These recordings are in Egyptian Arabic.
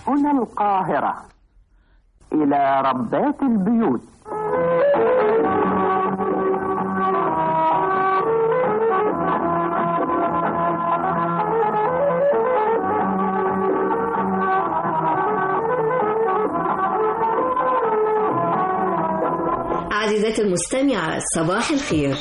هنا القاهرة إلى ربات البيوت عزيزتي المستمعة صباح الخير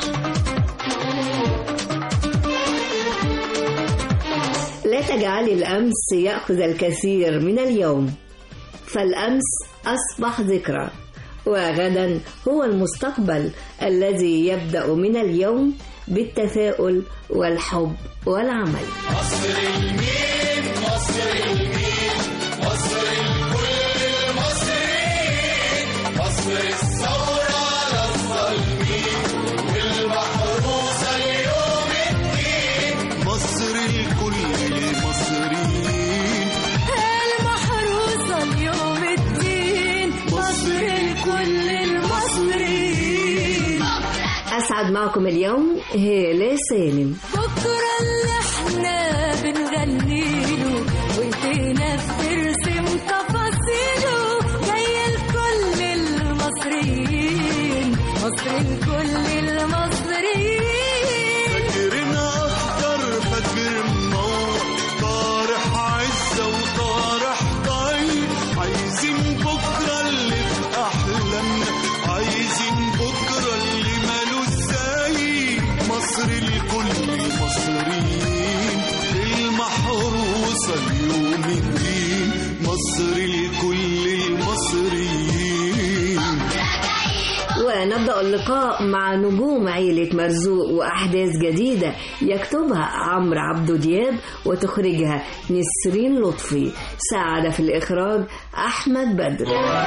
لا تجعل الأمس يأخذ الكثير من اليوم فالأمس أصبح ذكرى وغدا هو المستقبل الذي يبدأ من اليوم بالتفاؤل والحب والعمل مصر المين مصر المين مصر لكل المصريين مصر الثورة للظالمين والمحروسة اليوم الدين مصر لكل المصريين المحروسة اليوم الدين مصر لكل المصريين أسعد معكم اليوم هالة سالم بكرة اللي احنا بنغنيله وانتنا بترسم تفاصيله جاي لكل المصريين مصر لكل المصريين فاكرنا أخضر فاكر منور طارح عزة وطارح ضي عايزين بكرة اللي في أحلامنا عايزين بكرة اللي ماله ازاي مصر لكل المصريين المحروسة اليوم الدين مصر لكل المصريين ونبدأ اللقاء مع نجوم عيلة مرزوق وأحداث جديدة يكتبها عمرو عبدو دياب وتخرجها نسرين لطفي ساعد في الإخراج أحمد بدر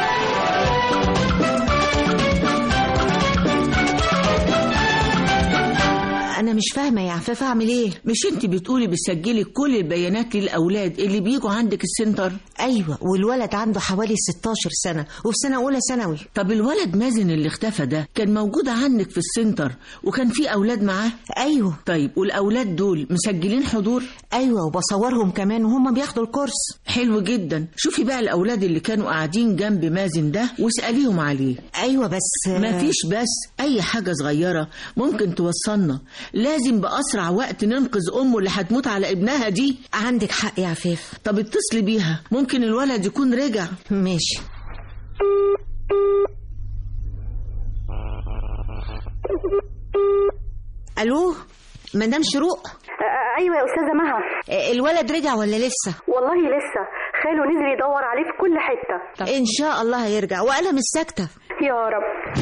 انا مش فاهمه يا عفاف اعمل ايه مش انت بتقولي بتسجلي كل البيانات للاولاد اللي بيجوا عندك السنتر ايوه والولد عنده حوالي 16 سنه وفي سنه اولى ثانوي طب الولد مازن اللي اختفى ده كان موجود عندك في السنتر وكان في اولاد معاه ايوه طيب والاولاد دول مسجلين حضور ايوه وبصورهم كمان وهم بياخدوا الكورس حلو جدا شوفي بقى الاولاد اللي كانوا قاعدين جنب مازن ده واساليهم عليه ايوه بس مفيش بس اي حاجه صغيره ممكن توصلنا لازم باسرع وقت ننقذ امه اللي هتموت على ابنها دي عندك حق يا عفاف طب اتصلي بيها ممكن الولد يكون رجع ماشي الو مدام شروق ايوه يا استاذه مها آه، الولد رجع ولا لسه والله لسه خاله نزل يدور عليه في كل حته ان شاء الله هيرجع وانا مش ساكته يا رب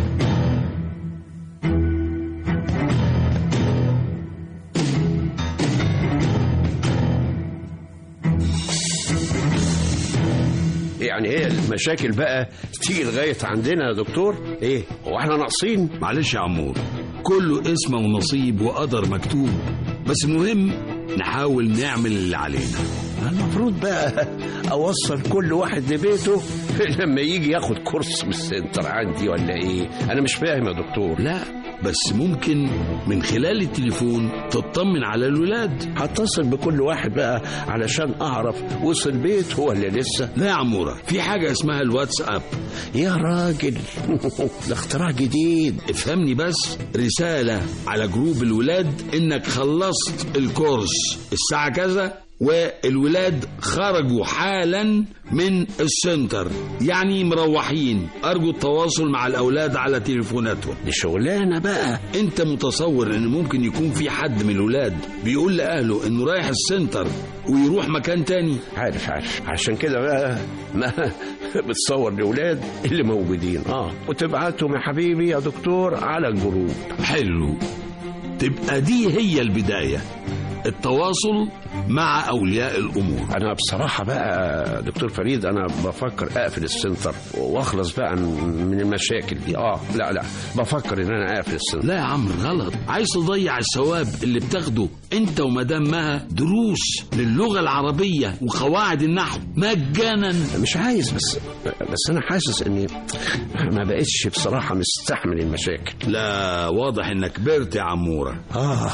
يعني ايه المشاكل بقى تيجي لغايه عندنا يا دكتور ايه هو احنا ناقصين معلش يا عمور كله اسم ونصيب وقدر مكتوب بس المهم نحاول نعمل اللي علينا المفروض بقى اوصل كل واحد لبيته لما يجي ياخد كورس في السنتر عندي ولا ايه انا مش فاهم يا دكتور لا بس ممكن من خلال التليفون تطمن على الولاد هتصل بكل واحد بقى علشان اعرف وصل بيته ولا لسه لا يا عمورة في حاجة اسمها الواتساب يا راجل ده اختراع جديد افهمني بس رسالة على جروب الولاد انك خلصت الكورس الساعة كذا والولاد خرجوا حالا من السنتر يعني مروحين ارجو التواصل مع الاولاد على تليفوناتهم دي شغلانه بقى انت متصور ان ممكن يكون في حد من الولاد بيقول لاهله انه رايح السنتر ويروح مكان تاني عارف عارف عشان كده بقى ما بتصور الاولاد اللي موجودين اه وتبعتهم يا حبيبي يا دكتور على الجروب حلو تبقى دي هي البداية التواصل مع أولياء الأمور انا بصراحه بقى دكتور فريد انا بفكر اقفل السنتر واخلص بقى من المشاكل دي اه لا لا بفكر ان انا اقفل السنتر لا يا عمرو غلط عايز تضيع الثواب اللي بتاخده انت ومدام مها دروس للغة العربية وقواعد النحو مجانا مش عايز بس بس انا حاسس اني ما بقتش بصراحه مستحمل المشاكل لا واضح انك كبرت يا عمورة اه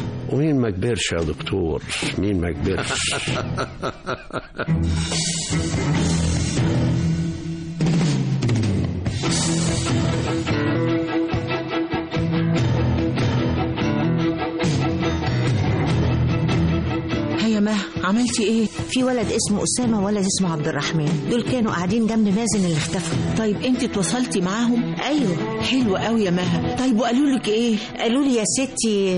ومين ما كبرش يا دكتور مين ما كبرش عملتي ايه في ولد اسمه اسامه وولد اسمه عبد الرحمن دول كانوا قاعدين جنب مازن اللي اختفى طيب انت اتواصلتي معاهم ايوه حلو قوي يا مها طيب وقالوا لك ايه قالوا لي يا ستي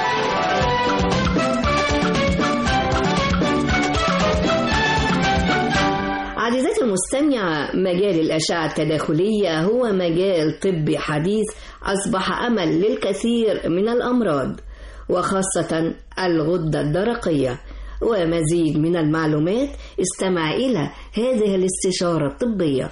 عزيزاتي المستمعة مجال الأشعة التداخلية هو مجال طبي حديث أصبح أمل للكثير من الأمراض وخاصة الغدة الدرقية ومزيد من المعلومات استمع إلى هذه الاستشارة الطبية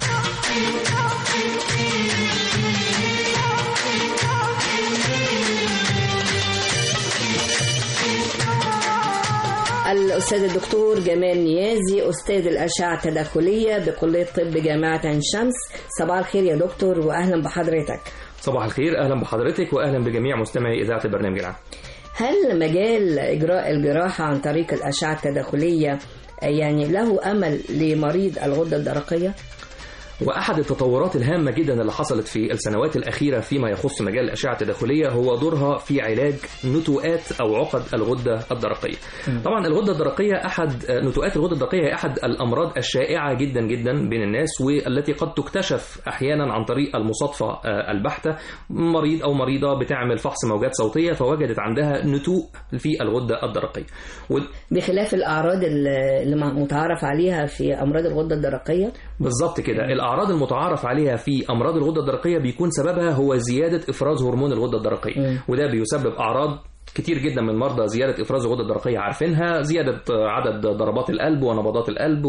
الأستاذ الدكتور جمال نيازي أستاذ الأشعة التداخلية بكلية طب جامعة عين شمس صباح الخير يا دكتور وأهلا بحضرتك صباح الخير اهلا بحضرتك واهلا بجميع مستمعي اذاعه البرنامج العام هل مجال إجراء الجراحة عن طريق الأشعة التداخلية يعني له أمل لمريض الغدة الدرقية؟ واحد التطورات الهامه جدا اللي حصلت في السنوات الاخيره فيما يخص مجال الاشعه التداخليه هو دورها في علاج نتوءات او عقد الغده الدرقيه. طبعا الغده الدرقيه احد نتوءات الغده الدرقيه هي احد الامراض الشائعه جدا جدا بين الناس والتي قد تكتشف احيانا عن طريق المصادفه البحته مريض او مريضه بتعمل فحص موجات صوتيه فوجدت عندها نتوء في الغده الدرقيه. و- بخلاف الأعراض اللي اللي متعارف عليها في أمراض الغدة الدرقية بالظبط كده الاعراض المتعارف عليها في امراض الغده الدرقيه بيكون سببها هو زياده افراز هرمون الغده الدرقيه وده بيسبب اعراض كتير جدا من مرضى زياده افراز الغده الدرقيه عارفينها زياده عدد ضربات القلب ونبضات القلب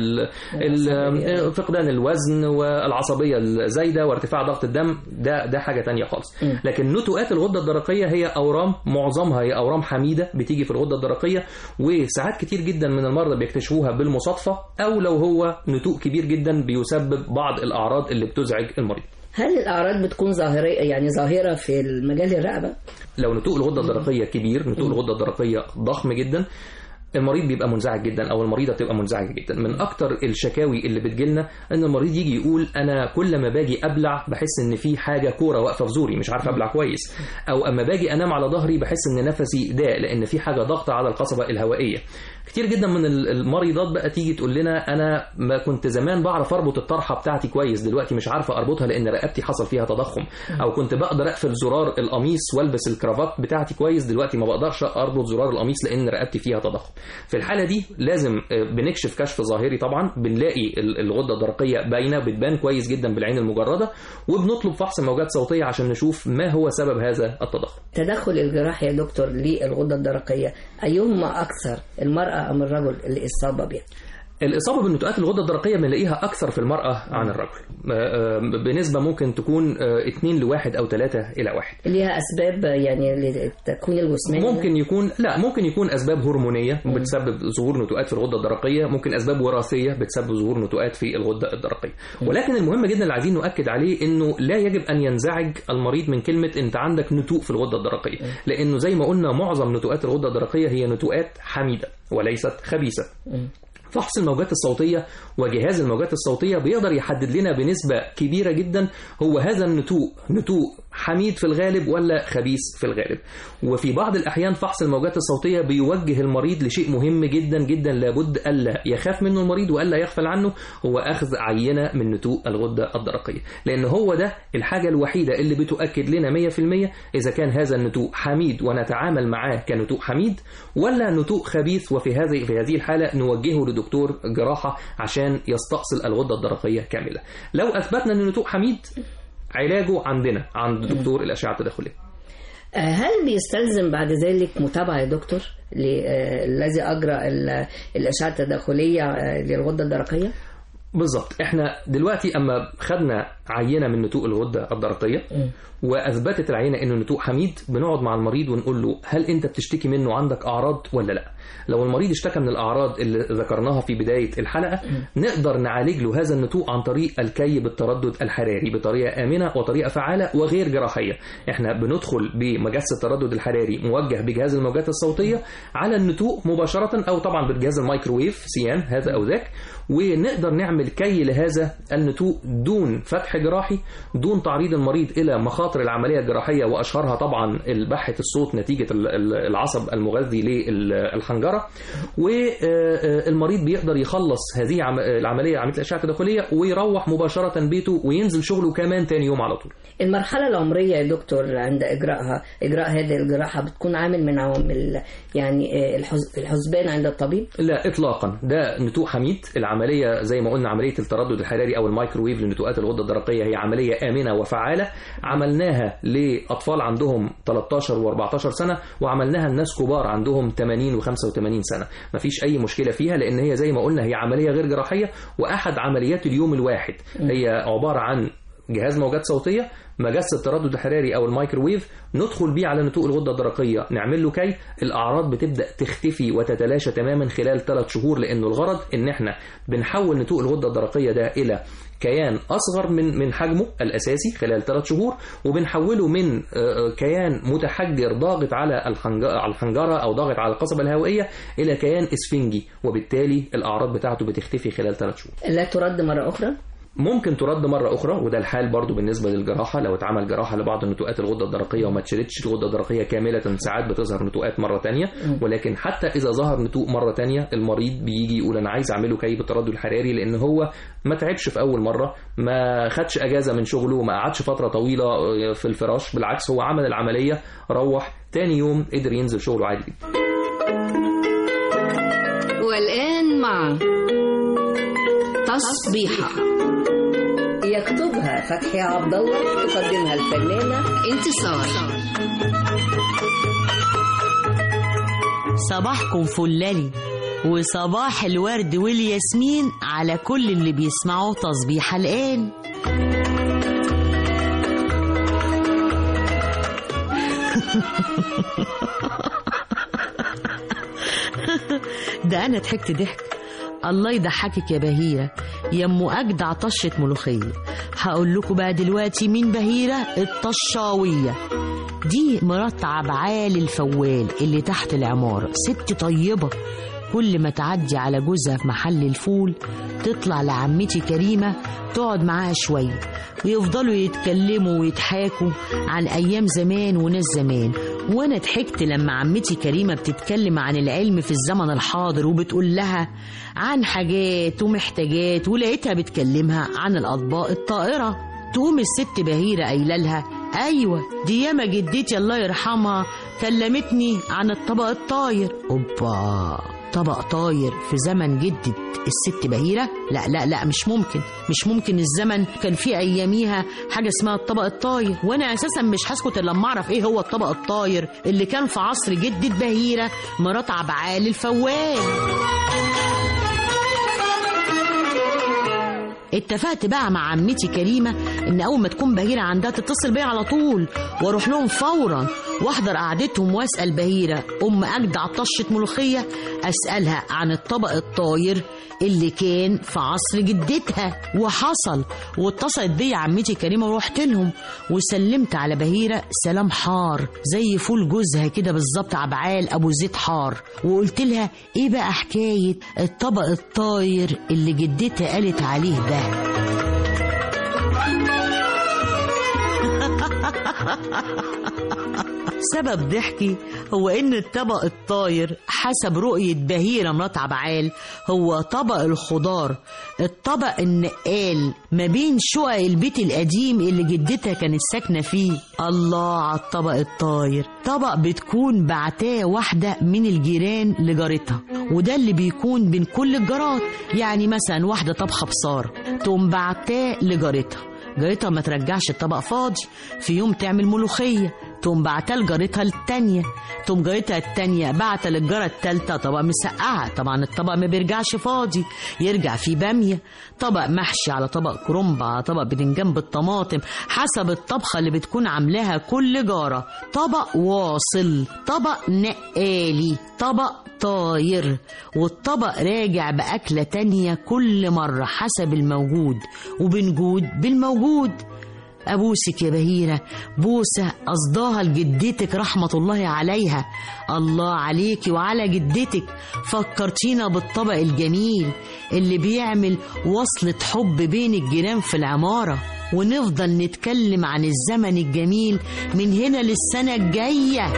وفقدان الوزن والعصبيه الزايده وارتفاع ضغط الدم ده ده حاجه تانية خالص لكن نتوءات الغده الدرقيه هي اورام معظمها هي اورام حميده بتيجي في الغده الدرقيه وساعات كتير جدا من المرضى بيكتشفوها بالمصادفه او لو هو نتوء كبير جدا بيسبب بعض الاعراض اللي بتزعج المريض هل الأعراض بتكون ظاهرية يعني ظاهرة في المجال الرقبة؟ لو نتوء الغده الدرقيه كبير نتوء الغده الدرقيه ضخم جدا المريض بيبقى منزعج جدا او المريضه بتبقى منزعجه جدا من اكتر الشكاوي اللي بتجيلنا ان المريض يجي يقول انا كل ما باجي ابلع بحس ان في حاجه كوره واقفه في زوري مش عارف ابلع كويس او اما باجي انام على ظهري بحس ان نفسي ضاق لان في حاجه ضغط على القصبه الهوائيه كتير جدا من ال- المريضات بقى تيجي تقول لنا انا ما كنت زمان بعرف اربط الطرحه بتاعتي كويس دلوقتي مش عارفه اربطها لان رقبتي حصل فيها تضخم او كنت بقدر اقفل زرار القميص والبس الكرافات بتاعتي كويس دلوقتي ما بقدرش اربط زرار القميص لان رقبتي فيها تضخم في الحاله دي لازم آه، بنكشف كشف ظاهري طبعا بنلاقي ال- الغده الدرقيه باينه بتبان كويس جدا بالعين المجرده وبنطلب فحص موجات صوتيه عشان نشوف ما هو سبب هذا التضخم تدخل الجراحي يا دكتور للغدة الدرقية أيهما أكثر المرأة أم الرجل الإصابة بها؟ الإصابة بالنتوءات الغدة الدرقية بنلاقيها أكثر في المرأة عن الرجل آه، آه، بنسبة ممكن تكون 2 لواحد أو 3 إلى واحد ليها أسباب يعني للتكوين الجسماني ممكن يكون لا ممكن يكون اسباب هرمونيه بتسبب ظهور نتوءات في الغده الدرقيه ممكن اسباب وراثيه بتسبب ظهور نتوءات في الغده الدرقيه ولكن المهم جدا اللي عايزين نؤكد عليه انه لا يجب ان ينزعج المريض من كلمه انت عندك نتوء في الغده الدرقيه لانه زي ما قلنا معظم نتوءات الغده الدرقيه هي نتوءات حميده وليست خبيثه فحص الموجات الصوتية وجهاز الموجات الصوتية بيقدر يحدد لنا بنسبة كبيرة جدا هو هذا النتوء نتوء حميد في الغالب ولا خبيث في الغالب وفي بعض الأحيان فحص الموجات الصوتية بيوجه المريض لشيء مهم جدا جدا لابد ألا يخاف منه المريض وألا يغفل عنه هو أخذ عينة من نتوء الغدة الدرقية لأن هو ده الحاجة الوحيدة اللي بتؤكد لنا 100% إذا كان هذا النتوء حميد ونتعامل معاه كنتوء حميد ولا نتوء خبيث وفي هذه في هذه الحالة نوجهه لدكتور جراحة عشان يستأصل الغدة الدرقية كاملة لو أثبتنا أن النتوء حميد علاجه عندنا عند دكتور الأشعة التداخلية آه، هل بيستلزم بعد ذلك متابعة يا دكتور ل- آه، الذي أجرى ال- الأشعة التداخلية آه، للغدة الدرقية؟ بالظبط احنا دلوقتي اما خدنا عينه من نتوء الغده الدرقيه واثبتت العينه انه نتوء حميد بنقعد مع المريض ونقول له هل انت بتشتكي منه عندك اعراض ولا لا لو المريض اشتكى من الاعراض اللي ذكرناها في بدايه الحلقه نقدر نعالج له هذا النتوء عن طريق الكي بالتردد الحراري بطريقه امنه وطريقه فعاله وغير جراحيه احنا بندخل بمجس التردد الحراري موجه بجهاز الموجات الصوتيه على النتوء مباشره او طبعا بجهاز الميكروويف سيان هذا او ذاك ونقدر نعمل نعمل كي لهذا النتوء دون فتح جراحي دون تعريض المريض إلى مخاطر العملية الجراحية وأشهرها طبعا البحة الصوت نتيجة ال- ال- العصب المغذي للحنجرة والمريض بيقدر يخلص هذه عم- العملية عملية الأشعة التداخلية ويروح مباشرة بيته وينزل شغله كمان تاني يوم على طول المرحلة العمرية يا دكتور عند إجراءها إجراء هذه الجراحة بتكون عامل من عوامل يعني آه، الحز- الحسبان عند الطبيب لا اطلاقا ده نتوء حميد العمليه زي ما قلنا عمليه التردد الحراري او الميكروويف لنتوءات الغده الدرقيه هي عمليه امنه وفعاله عملناها لاطفال عندهم 13 و14 سنه وعملناها لناس كبار عندهم 80 و85 سنه مفيش اي مشكله فيها لان هي زي ما قلنا هي عمليه غير جراحيه واحد عمليات اليوم الواحد هي عباره عن جهاز موجات صوتيه مجس التردد الحراري او الميكروويف ندخل بيه على نتوء الغده الدرقيه نعمل له كي الاعراض بتبدا تختفي وتتلاشى تماما خلال ثلاث شهور لانه الغرض ان احنا بنحول نتوء الغده الدرقيه ده الى كيان اصغر من من حجمه الاساسي خلال ثلاث شهور وبنحوله من آه، آه، كيان متحجر ضاغط على الحنج- على الحنجره او ضاغط على القصبه الهوائيه الى كيان اسفنجي وبالتالي الاعراض بتاعته بتختفي خلال ثلاث شهور لا ترد مرة أخرى ممكن ترد مرة أخرى وده الحال برضو بالنسبة للجراحة لو اتعمل جراحة لبعض نتوءات الغدة الدرقية وما تشردش الغدة الدرقية كاملة ساعات بتظهر نتوءات مرة تانية ولكن حتى إذا ظهر نتوء مرة تانية المريض بيجي يقول أنا عايز أعمله كي بالتردد الحراري لأن هو ما تعبش في أول مرة ما خدش أجازة من شغله ما قعدش فترة طويلة في الفراش بالعكس هو عمل العملية روح تاني يوم قدر ينزل شغله عادي جدا والآن مع تصبيحة يكتبها فتحي عبد الله تقدمها الفنانة انتصار صباحكم فلالي وصباح الورد والياسمين على كل اللي بيسمعوا تصبيح الآن ده أنا ضحكت ضحك الله يضحكك يا بهيرة يا ام أجدع طشة ملوخية هقول لكم بقى دلوقتي مين بهيرة الطشاوية دي مرات عبعال الفوال اللي تحت العمارة ست طيبة كل ما تعدي على جوزها في محل الفول تطلع لعمتي كريمة تقعد معاها شوية ويفضلوا يتكلموا ويضحكوا عن أيام زمان وناس زمان وأنا ضحكت لما عمتي كريمة بتتكلم عن العلم في الزمن الحاضر وبتقول لها عن حاجات ومحتاجات ولقيتها بتكلمها عن الأطباق الطائرة تقوم الست بهيرة قايلة لها أيوة دي ياما جدتي الله يرحمها كلمتني عن الطبق الطاير أوبا طبق طاير في زمن جدة الست بهيرة لا لا لا مش ممكن مش ممكن الزمن كان في أياميها حاجة اسمها الطبق الطاير وأنا أساسا مش هسكت إلا لما أعرف إيه هو الطبق الطاير اللي كان في عصر جدة بهيرة مرات عبعال الفوال اتفقت بقى مع عمتي كريمة ان اول ما تكون بهيرة عندها تتصل بيا على طول واروح لهم فورا واحضر قعدتهم واسأل بهيرة ام اجدع طشة ملوخية اسألها عن الطبق الطاير اللي كان في عصر جدتها وحصل واتصلت بيا عمتي كريمة ورحت لهم وسلمت على بهيرة سلام حار زي فول جوزها كده بالظبط عبعال ابو زيت حار وقلت لها ايه بقى حكاية الطبق الطاير اللي جدتها قالت عليه ده سبب ضحكي هو ان الطبق الطاير حسب رؤية بهيرة مرات عبعال هو طبق الخضار الطبق النقال ما بين شقق البيت القديم اللي جدتها كانت ساكنة فيه الله على الطبق الطاير طبق بتكون بعتاه واحدة من الجيران لجارتها وده اللي بيكون بين كل الجارات يعني مثلا واحدة طبخة بصار تقوم بعتاه لجارتها جارتها ما ترجعش الطبق فاضي في يوم تعمل ملوخية تقوم بعتها لجارتها التانية تقوم جارتها التانية بعت للجارة التالتة طبق مسقعة طبعا الطبق ما بيرجعش فاضي يرجع فيه بامية طبق محشي على طبق كرنب على طبق بدنجان بالطماطم حسب الطبخة اللي بتكون عاملاها كل جارة طبق واصل طبق نقالي طبق طاير والطبق راجع بأكلة تانية كل مرة حسب الموجود وبنجود بالموجود أبوسك يا بهيرة بوسة قصداها لجدتك رحمة الله عليها الله عليكي وعلى جدتك فكرتينا بالطبق الجميل اللي بيعمل وصلة حب بين الجيران في العمارة ونفضل نتكلم عن الزمن الجميل من هنا للسنة الجاية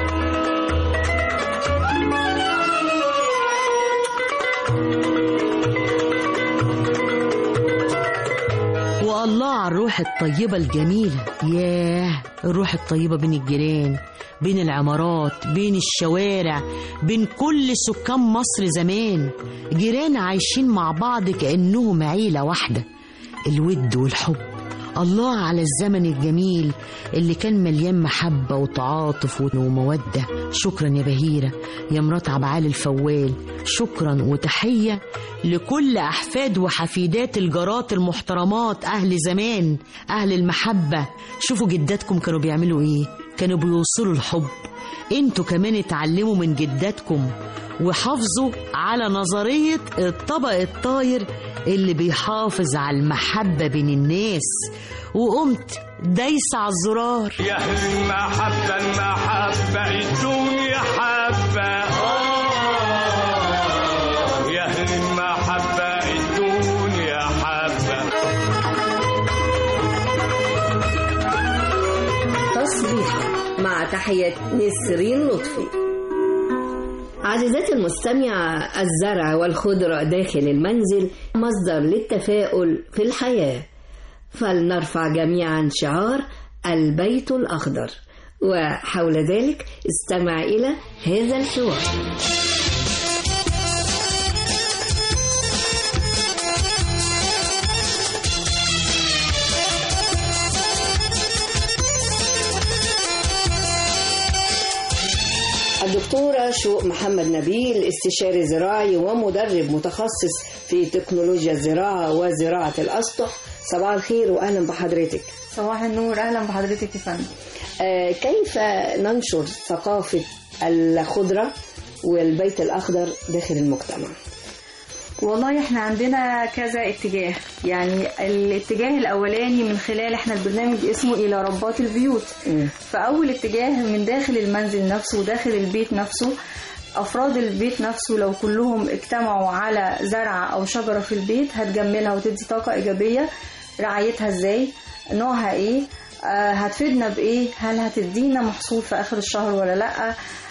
والله على الروح الطيبة الجميلة ياه الروح الطيبة بين الجيران بين العمارات بين الشوارع بين كل سكان مصر زمان جيران عايشين مع بعض كأنهم عيلة واحدة الود والحب الله على الزمن الجميل اللي كان مليان محبة وتعاطف ومودة شكرا يا بهيرة يا مرات عبعال الفوال شكرا وتحية لكل أحفاد وحفيدات الجارات المحترمات أهل زمان أهل المحبة شوفوا جداتكم كانوا بيعملوا إيه كانوا بيوصلوا الحب انتوا كمان اتعلموا من جداتكم وحافظوا على نظرية الطبق الطاير اللي بيحافظ على المحبة بين الناس وقمت دايسة على الزرار يا أهل المحبة المحبة الدنيا حبة يا أهل المحبة الدنيا حبة تصبيحة مع تحية نسرين لطفي عزيزاتي المستمعة الزرع والخضرة داخل المنزل مصدر للتفاؤل في الحياة فلنرفع جميعا شعار البيت الأخضر وحول ذلك استمع إلى هذا الحوار الدكتورة شوق محمد نبيل استشاري زراعي ومدرب متخصص في تكنولوجيا الزراعة وزراعة الأسطح صباح الخير وأهلا بحضرتك صباح النور اهلا بحضرتك يا فندم آه، كيف ننشر ثقافة الخضرة والبيت الأخضر داخل المجتمع والله احنا عندنا كذا اتجاه يعني الاتجاه الاولاني من خلال احنا البرنامج اسمه الى ربات البيوت فاول اتجاه من داخل المنزل نفسه وداخل البيت نفسه افراد البيت نفسه لو كلهم اجتمعوا على زرعه او شجره في البيت هتجملها وتدي طاقه ايجابيه رعايتها ازاي نوعها ايه آه هتفيدنا بايه هل هتدينا محصول في اخر الشهر ولا لا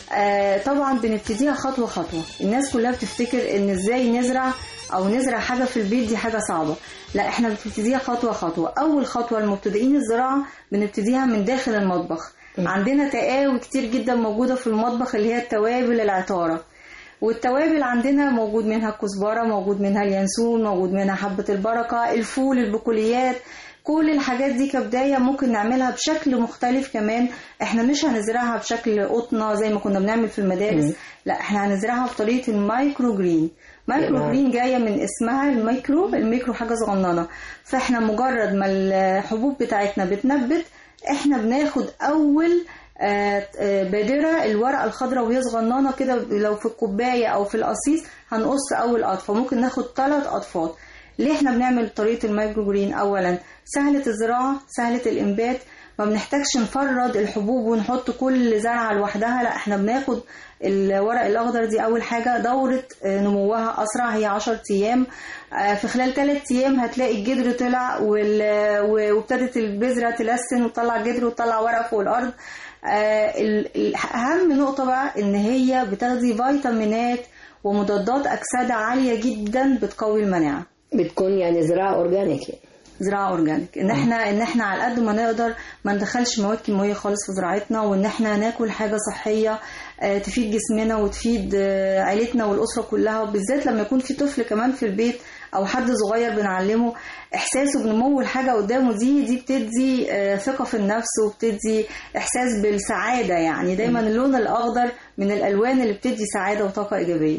آه طبعا بنبتديها خطوه خطوه الناس كلها بتفتكر ان ازاي نزرع او نزرع حاجه في البيت دي حاجه صعبه لا احنا بنبتديها خطوه خطوه اول خطوه لمبتدئين الزراعه بنبتديها من داخل المطبخ عندنا تقاوي كتير جدا موجوده في المطبخ اللي هي التوابل العطاره والتوابل عندنا موجود منها الكزبره موجود منها اليانسون موجود منها حبه البركه الفول البقوليات كل الحاجات دي كبداية ممكن نعملها بشكل مختلف كمان احنا مش هنزرعها بشكل قطنة زي ما كنا بنعمل في المدارس مم. لا احنا هنزرعها بطريقة المايكرو جرين مايكرو تمام. جرين جاية من اسمها الميكرو الميكرو حاجة صغننة فاحنا مجرد ما الحبوب بتاعتنا بتنبت احنا بناخد اول آه، آه، بادرة الورقة الخضراء وهي صغننة كده لو في الكوباية أو في القصيص هنقص أول قطفة ممكن ناخد ثلاث أطفال ليه احنا بنعمل طريقة المايكرو جرين أولا سهلة الزراعة سهلة الإنبات ما بنحتاجش نفرد الحبوب ونحط كل زرعة لوحدها لا احنا بناخد الورق الأخضر دي أول حاجة دورة آه، نموها أسرع هي 10 أيام آه، في خلال 3 أيام هتلاقي الجدر طلع وال- و- وابتدت البذرة تلسن وتطلع جدر وتطلع ورق فوق الأرض آه، ال- ال- أهم نقطة بقى إن هي بتاخدي فيتامينات ومضادات أكسدة عالية جدا بتقوي المناعة بتكون يعني زراعة أورجانيك زراعة أورجانيك إن إحنا إن إحنا على قد ما نقدر ما ندخلش مواد كيماوية خالص في زراعتنا وإن إحنا ناكل حاجة صحية آه، تفيد جسمنا وتفيد آه، عيلتنا والأسرة كلها وبالذات لما يكون في طفل كمان في البيت أو حد صغير بنعلمه إحساسه بنمو الحاجة قدامه دي دي بتدي آه، ثقة في النفس وبتدي إحساس بالسعادة يعني دايما اللون الأخضر من الألوان اللي بتدي سعادة وطاقة إيجابية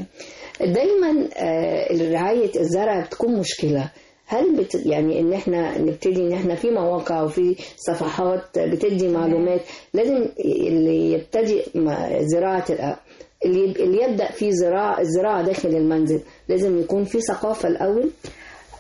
دايما آه، رعاية الزرع بتكون مشكلة هل بت يعني ان احنا نبتدي ان احنا في مواقع وفي صفحات بتدي معلومات لازم اللي يبتدي مع زراعة الأ- اللي اللي يبدأ في زراعة الزراعة داخل المنزل لازم يكون في ثقافة الأول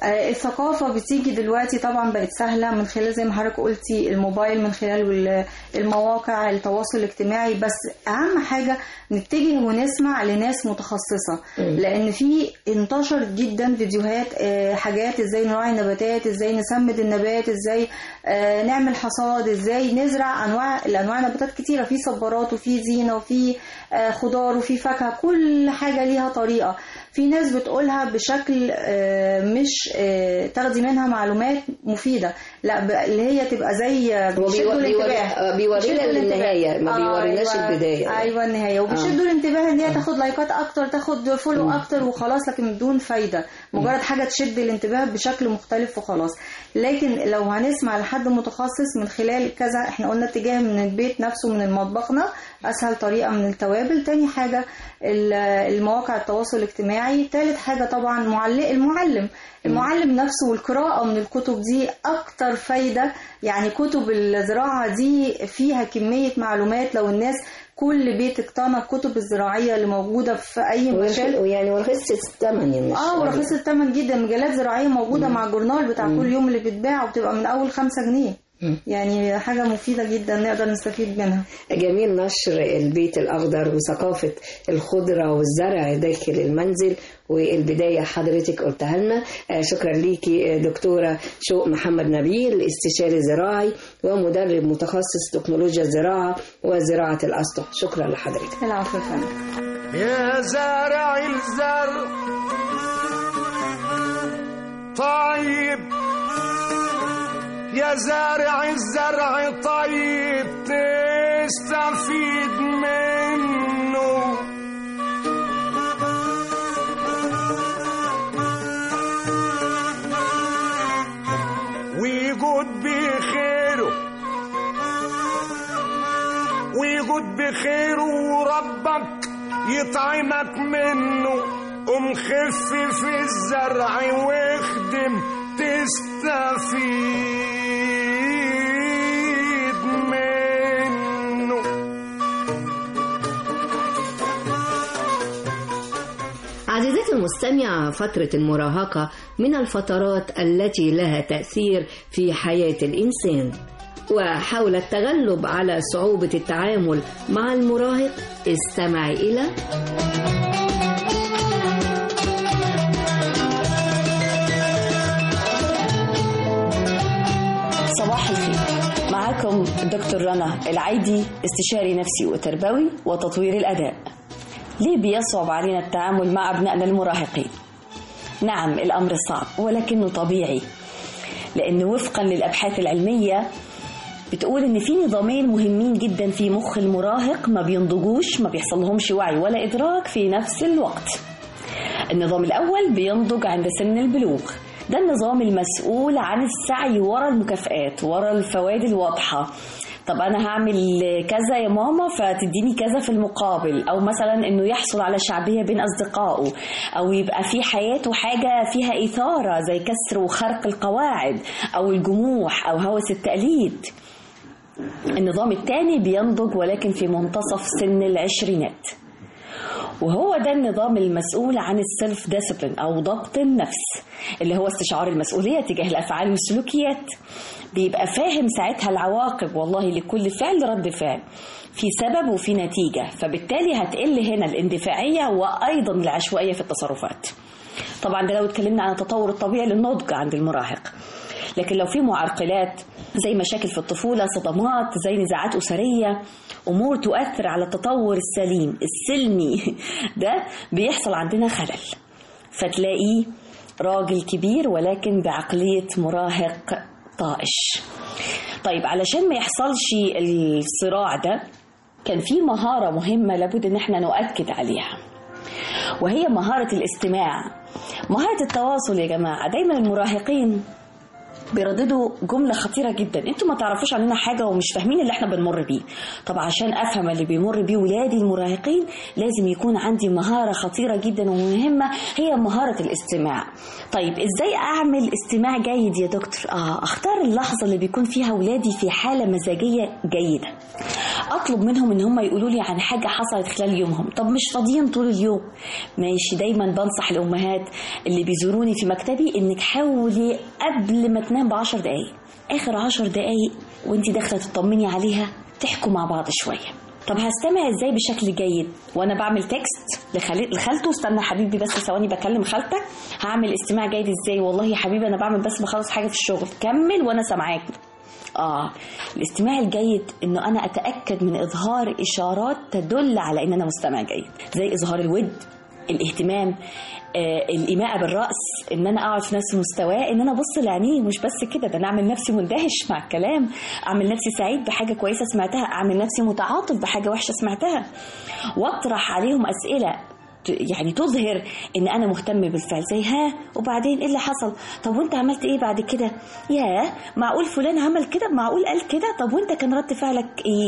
آه، الثقافة بتيجي دلوقتي طبعا بقت سهلة من خلال زي ما حضرتك قلتي الموبايل من خلال وال- المواقع التواصل الاجتماعي بس أهم حاجة نتجه ونسمع لناس متخصصة لأن في انتشرت جدا فيديوهات آه، حاجات ازاي نراعي النباتات ازاي نسمد النبات ازاي آه، نعمل حصاد ازاي نزرع انواع الانواع نباتات كتيره في صبارات وفي زينه وفي آه، خضار وفي فاكهه كل حاجه ليها طريقه في ناس بتقولها بشكل آه، مش آه، تاخدي منها معلومات مفيده لا ب- اللي هي تبقى زي هو بيشدوا بيو- بيوري- الانتباه آه، بيورينا بيشدوا الانتباه. النهاية، ما آه، بيوريناش أيوة. البداية. ايوه النهايه وبيشدوا الانتباه ان هي تاخد لايكات اكتر تاخد فولو اكتر وخلاص لكن بدون فايده مجرد حاجه تشد الانتباه بشكل مختلف وخلاص لكن لو هنسمع لحد متخصص من خلال كذا احنا قلنا اتجاه من البيت نفسه من مطبخنا اسهل طريقه من التوابل تاني حاجه ال- المواقع التواصل الاجتماعي تالت حاجه طبعا معلق المعلم المعلم نفسه والقراءه من الكتب دي اكتر فايده يعني كتب الزراعه دي فيها كميه معلومات لو الناس كل بيت اقتنى الكتب الزراعيه اللي موجوده في اي مجال ويعني ورخصت الثمن يعني مش اه ورخيص الثمن جدا مجلات زراعيه موجوده مع الجورنال بتاع كل يوم اللي بيتباع وبتبقى من اول خمسة جنيه يعني حاجه مفيده جدا نقدر نستفيد منها جميل نشر البيت الأخضر وثقافة الخضرة والزرع داخل المنزل والبداية حضرتك قلتها لنا آه، شكرا ليكي آه، دكتورة شوق محمد نبيل استشاري زراعي ومدرب متخصص تكنولوجيا الزراعة وزراعة الأسطح شكرا لحضرتك العفو يا فندم يا زارع الزرع طيب يا زارع الزرع طيب تستفيد منه ويجود بخيره ويجود بخيره وربك يطعمك منه قوم خف في الزرع واخدم تستفيد منه عزيزتي المستمعة فترة المراهقة من الفترات التي لها تأثير في حياة الإنسان وحول التغلب على صعوبة التعامل مع المراهق استمع إلى صباح الخير معاكم دكتور رنا العيدي استشاري نفسي وتربوي وتطوير الأداء ليه بيصعب علينا التعامل مع أبنائنا المراهقين؟ نعم الأمر صعب ولكنه طبيعي لأن وفقا للأبحاث العلمية بتقول ان في نظامين مهمين جدا في مخ المراهق ما بينضجوش ما بيحصلهمش وعي ولا ادراك في نفس الوقت النظام الاول بينضج عند سن البلوغ ده النظام المسؤول عن السعي ورا المكافآت ورا الفوائد الواضحة طب انا هعمل كذا يا ماما فتديني كذا في المقابل او مثلا انه يحصل على شعبيه بين اصدقائه او يبقى في حياته حاجه فيها اثاره زي كسر وخرق القواعد او الجموح او هوس التقليد النظام الثاني بينضج ولكن في منتصف سن العشرينات وهو ده النظام المسؤول عن السيلف ديسيبلين او ضبط النفس اللي هو استشعار المسؤوليه تجاه الافعال والسلوكيات بيبقى فاهم ساعتها العواقب والله لكل فعل رد فعل في سبب وفي نتيجه فبالتالي هتقل هنا الاندفاعيه وايضا العشوائيه في التصرفات طبعا ده لو اتكلمنا عن التطور الطبيعي للنضج عند المراهق لكن لو في معرقلات زي مشاكل في الطفولة صدمات زي نزاعات أسرية أمور تؤثر على التطور السليم السلمي ده بيحصل عندنا خلل فتلاقيه راجل كبير ولكن بعقلية مراهق طائش طيب علشان ما يحصلش الصراع ده كان في مهارة مهمة لابد ان احنا نؤكد عليها وهي مهارة الاستماع مهارة التواصل يا جماعة دايما المراهقين بيرددوا جملة خطيرة جدا انتوا ما تعرفوش عننا حاجة ومش فاهمين اللي احنا بنمر بيه طب عشان افهم اللي بيمر بيه ولادي المراهقين لازم يكون عندي مهارة خطيرة جدا ومهمة هي مهارة الاستماع طيب ازاي اعمل استماع جيد يا دكتور اه اختار اللحظة اللي بيكون فيها ولادي في حالة مزاجية جيدة اطلب منهم ان هم يقولوا لي عن حاجه حصلت خلال يومهم طب مش فاضيين طول اليوم ماشي دايما بنصح الامهات اللي بيزوروني في مكتبي انك حاولي قبل ما تنام بعشر دقايق اخر عشر دقايق وانت داخله تطمني عليها تحكوا مع بعض شويه طب هستمع ازاي بشكل جيد وانا بعمل تكست لخال- لخالته استنى حبيبي بس ثواني بكلم خالتك هعمل استماع جيد ازاي والله يا حبيبي انا بعمل بس بخلص حاجه في الشغل كمل وانا سامعاك اه الاستماع الجيد انه انا اتاكد من اظهار اشارات تدل على ان انا مستمع جيد زي اظهار الود الاهتمام آه، الإيماءة بالرأس إن أنا أقعد في نفس مستواه إن أنا أبص لعينيه مش بس كده ده أنا أعمل نفسي مندهش مع الكلام أعمل نفسي سعيد بحاجة كويسة سمعتها أعمل نفسي متعاطف بحاجة وحشة سمعتها وأطرح عليهم أسئلة ت- يعني تظهر ان انا مهتم بالفعل زي ها وبعدين ايه اللي حصل طب وانت عملت ايه بعد كده ياه معقول فلان عمل كده معقول قال كده طب وانت كان رد فعلك ايه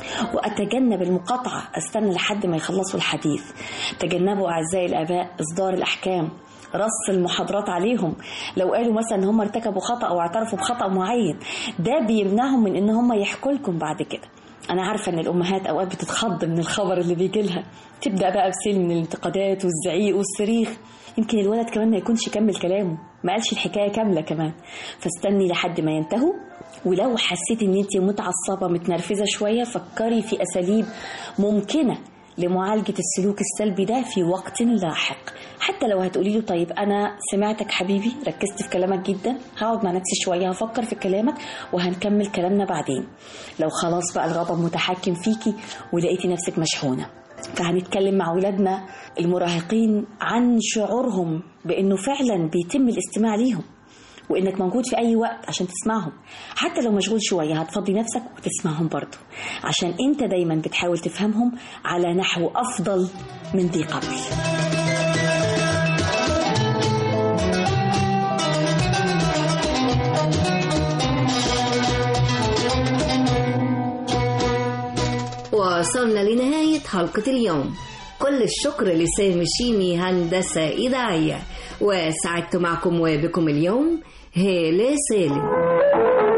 واتجنب المقاطعه استنى لحد ما يخلصوا الحديث تجنبوا اعزائي الاباء اصدار الاحكام رص المحاضرات عليهم لو قالوا مثلا ان هم ارتكبوا خطا او اعترفوا بخطا معين ده بيمنعهم من ان هم يحكوا لكم بعد كده انا عارفه ان الامهات اوقات بتتخض من الخبر اللي بيجي لها تبدا بقى بسيل من الانتقادات والزعيق والصريخ يمكن الولد كمان ما يكونش كمل كلامه ما قالش الحكايه كامله كمان فاستني لحد ما ينتهوا ولو حسيت ان انت متعصبه متنرفزه شويه فكري في اساليب ممكنه لمعالجة السلوك السلبي ده في وقت لاحق حتى لو هتقولي له طيب أنا سمعتك حبيبي ركزت في كلامك جدا هقعد مع نفسي شوية هفكر في كلامك وهنكمل كلامنا بعدين لو خلاص بقى الغضب متحكم فيكي ولقيتي نفسك مشحونة فهنتكلم مع ولادنا المراهقين عن شعورهم بأنه فعلا بيتم الاستماع ليهم وانك موجود في اي وقت عشان تسمعهم حتى لو مشغول شويه هتفضي نفسك وتسمعهم برضه عشان انت دايما بتحاول تفهمهم على نحو افضل من ذي قبل وصلنا لنهاية حلقة اليوم كل الشكر لسامي شيمي هندسة إذاعية وسعدت معكم وبكم اليوم هالة سالم